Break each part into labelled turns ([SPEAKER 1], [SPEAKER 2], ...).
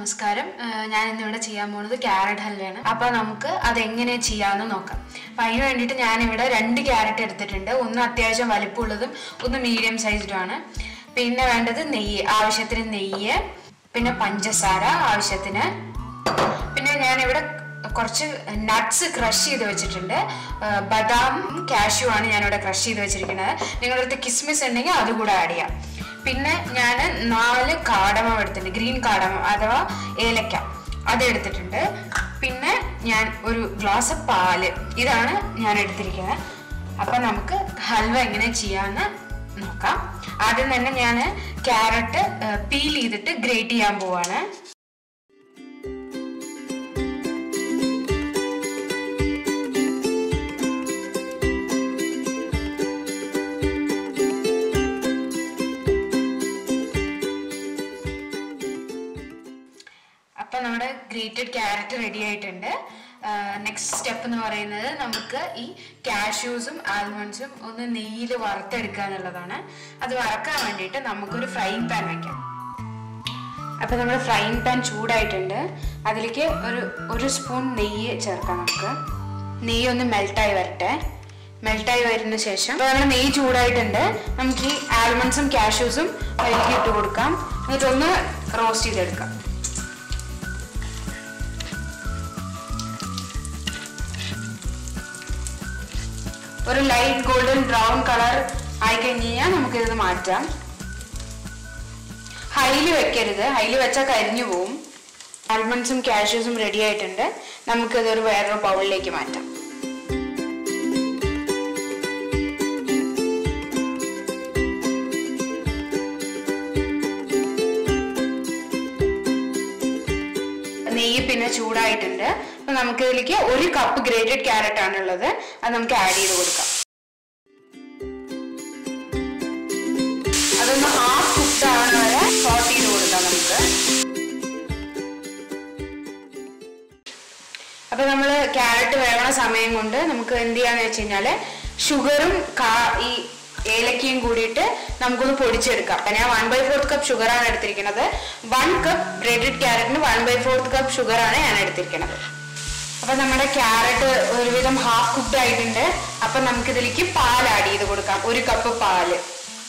[SPEAKER 1] നമസ്കാരം ഏഹ് ഞാൻ ഇന്നിവിടെ ചെയ്യാൻ പോകുന്നത് ക്യാരറ്റ് ഹൽവയാണ് അപ്പോൾ നമുക്ക് അതെങ്ങനെ ചെയ്യാമെന്ന് നോക്കാം അപ്പം അതിന് വേണ്ടിയിട്ട് ഞാനിവിടെ രണ്ട് ക്യാരറ്റ് എടുത്തിട്ടുണ്ട് ഒന്ന് അത്യാവശ്യം വലിപ്പമുള്ളതും ഒന്ന് മീഡിയം സൈസ്ഡുമാണ് പിന്നെ വേണ്ടത് നെയ്യ് ആവശ്യത്തിന് നെയ്യ് പിന്നെ പഞ്ചസാര ആവശ്യത്തിന് പിന്നെ ഞാനിവിടെ കുറച്ച് നട്ട്സ് ക്രഷ് ചെയ്ത് വെച്ചിട്ടുണ്ട് ഏഹ് ബദാം കാഷ്യൂ ആണ് ഞാനിവിടെ ക്രഷ് ചെയ്ത് വെച്ചിരിക്കുന്നത് നിങ്ങളുടെ അടുത്ത് കിസ്മിസ് ഉണ്ടെങ്കിൽ അതുകൂടെ ആഡ് ചെയ്യാം പിന്നെ ഞാൻ നാല് കാടമം എടുത്തിട്ടുണ്ട് ഗ്രീൻ കാടമം അഥവാ ഏലക്ക അത് എടുത്തിട്ടുണ്ട് പിന്നെ ഞാൻ ഒരു ഗ്ലാസ് പാല് ഇതാണ് ഞാൻ എടുത്തിരിക്കുന്നത് അപ്പം നമുക്ക് ഹൽവ എങ്ങനെ ചെയ്യാമെന്ന് നോക്കാം ആദ്യം തന്നെ ഞാൻ ക്യാരറ്റ് പീൽ ചെയ്തിട്ട് ഗ്രേറ്റ് ചെയ്യാൻ പോവാണ് അപ്പം നമ്മുടെ ഗ്രേറ്റഡ് ക്യാരറ്റ് റെഡി ആയിട്ടുണ്ട് നെക്സ്റ്റ് സ്റ്റെപ്പ് എന്ന് പറയുന്നത് നമുക്ക് ഈ കാഷ്യൂസും ആൽമണ്ട്സും ഒന്ന് നെയ്യിൽ വറുത്തെടുക്കുക എന്നുള്ളതാണ് അത് വറക്കാൻ വേണ്ടിയിട്ട് നമുക്കൊരു ഫ്രൈങ് പാൻ വയ്ക്കാം അപ്പം നമ്മുടെ ഫ്രൈങ് പാൻ ചൂടായിട്ടുണ്ട് അതിലേക്ക് ഒരു ഒരു സ്പൂൺ നെയ്യ് ചേർക്കാം നമുക്ക് നെയ്യ് ഒന്ന് മെൽട്ടായി വരട്ടെ മെൽട്ടായി വരുന്ന ശേഷം ഇപ്പോൾ നമ്മുടെ നെയ്യ് ചൂടായിട്ടുണ്ട് നമുക്ക് ഈ ആൽമണ്ട്സും കാഷ്യൂസും അതിലേക്ക് ഇട്ട് കൊടുക്കാം എന്നിട്ടൊന്ന് റോസ്റ്റ് ചെയ്തെടുക്കാം ഒരു ലൈറ്റ് ഗോൾഡൻ ബ്രൗൺ കളർ ആയി കഴിഞ്ഞ് കഴിഞ്ഞാൽ നമുക്കിത് മാറ്റാം ഹൈല് വെക്കരുത് ഹൈല് വെച്ചാൽ കരിഞ്ഞു പോവും ആൽമണ്ട്സും കാഷ്യൂസും റെഡി ആയിട്ടുണ്ട് നമുക്കിതൊരു വേറൊരു ബൗളിലേക്ക് മാറ്റാം നെയ്യ് പിന്നെ ചൂടായിട്ടുണ്ട് അപ്പൊ നമുക്ക് ഇതിലേക്ക് ഒരു കപ്പ് ഗ്രേറ്റഡ് ക്യാരറ്റ് ആണുള്ളത് അത് നമുക്ക് ആഡ് ചെയ്ത് കൊടുക്കാം അതൊന്ന് ഹാഫ് കുക്ക്ഡ് ആവണ വരെ സോട്ട് ചെയ്ത് കൊടുക്കാം നമുക്ക് അപ്പൊ നമ്മൾ ക്യാരറ്റ് വേവണ സമയം കൊണ്ട് നമുക്ക് എന്ത് ചെയ്യാന്ന് വെച്ച് കഴിഞ്ഞാല് ഷുഗറും ഈ ഏലക്കയും കൂടിയിട്ട് നമുക്കൊന്ന് പൊടിച്ചെടുക്കാം അപ്പൊ ഞാൻ one by fourth cup sugar ആണ് എടുത്തിരിക്കുന്നത് വൺ കപ്പ് ഗ്രേറ്റഡ് ക്യാരറ്റിന് one by fourth cup sugar ആണ് ഞാൻ എടുത്തിരിക്കുന്നത് അപ്പൊ നമ്മുടെ ക്യാരറ്റ് ഒരുവിധം ഹാഫ് കുക്ക്ഡ് ആയിട്ടുണ്ട് അപ്പൊ നമുക്ക് ഇതിലേക്ക് പാൽ ആഡ് ചെയ്ത് കൊടുക്കാം ഒരു കപ്പ് പാല്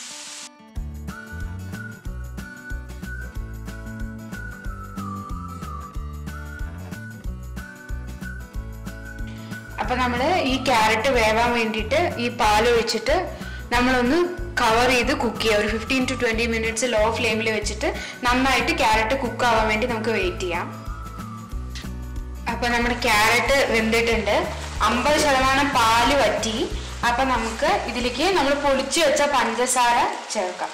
[SPEAKER 1] അപ്പൊ നമ്മൾ ഈ ക്യാരറ്റ് വേവാൻ വേണ്ടിയിട്ട് ഈ പാൽ ഒഴിച്ചിട്ട് നമ്മളൊന്ന് കവർ ചെയ്ത് കുക്ക് ചെയ്യുക ഒരു fifteen to twenty minutes low ഫ്ലെയിമിൽ വെച്ചിട്ട് നന്നായിട്ട് ക്യാരറ്റ് കുക്ക് ആവാൻ വേണ്ടി നമുക്ക് വെയിറ്റ് ചെയ്യാം അപ്പൊ നമ്മുടെ ക്യാരറ്റ് വെന്തിട്ടുണ്ട് അമ്പത് ശതമാനം പാല് വറ്റി അപ്പൊ നമുക്ക് ഇതിലേക്ക് നമ്മൾ പൊടിച്ചു വെച്ച പഞ്ചസാര ചേർക്കാം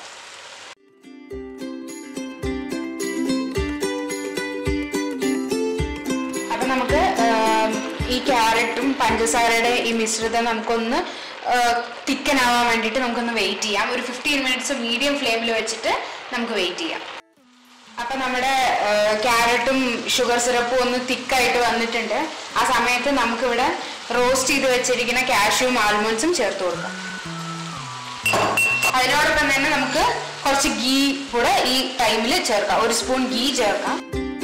[SPEAKER 1] അപ്പൊ നമുക്ക് ഈ ക്യാരറ്റും പഞ്ചസാരയുടെ ഈ മിശ്രിതം നമുക്കൊന്ന് തിക്കൻ ആവാൻ വേണ്ടിയിട്ട് നമുക്കൊന്ന് വെയിറ്റ് ചെയ്യാം ഒരു ഫിഫ്റ്റീൻ മിനിറ്റ്സ് മീഡിയം ഫ്ലെയിമിൽ വെച്ചിട്ട് നമുക്ക് വെയിറ്റ് ചെയ്യാം അപ്പൊ നമ്മുടെ ക്യാരറ്റും ഷുഗർ സിറപ്പും ഒന്ന് തിക്കായിട്ട് വന്നിട്ടുണ്ട് ആ സമയത്ത് നമുക്കിവിടെ റോസ്റ്റ് ചെയ്ത് വെച്ചിരിക്കുന്ന കാഷ്യൂം ആൽമണ്ട്സും ചേർത്ത് കൊടുക്കാം അതിനോടൊപ്പം തന്നെ നമുക്ക് കുറച്ച് ഗീ കൂടെ ഈ ടൈമിൽ ചേർക്കാം ഒരു സ്പൂൺ ഗീ ചേർക്കാം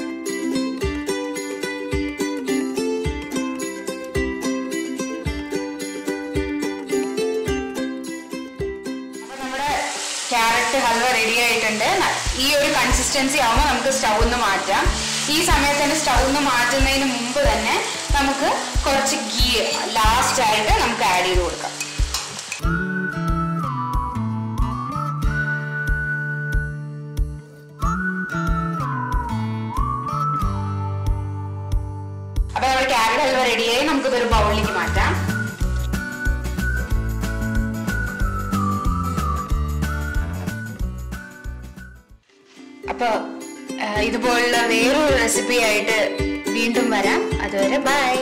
[SPEAKER 1] ക്യാരറ്റ് ഹൽവ റെഡി ആയിട്ടുണ്ട് ഈ ഒരു കൺസിസ്റ്റൻസി ആവുമ്പോൾ നമുക്ക് സ്റ്റൗ ഒന്ന് മാറ്റാം ഈ സമയത്ത് തന്നെ സ്റ്റൗ ഒന്ന് മാറ്റുന്നതിന് മുമ്പ് തന്നെ നമുക്ക് കുറച്ച് ഗീ ലാസ്റ്റ് ആയിട്ട് നമുക്ക് ആഡ് ചെയ്ത് കൊടുക്കാം അപ്പൊ നമ്മുടെ ക്യാരറ്റ് ഹൽവ റെഡിയായി നമുക്കിതൊരു ബൗളിലേക്ക് മാറ്റാം അപ്പോൾ ഇതുപോലുള്ള വേറൊരു റെസിപ്പി ആയിട്ട് വീണ്ടും വരാം അതുവരെ bye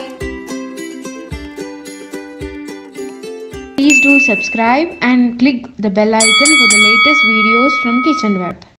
[SPEAKER 2] Please do subscribe and click the bell icon for the latest videos from Kitchen Web.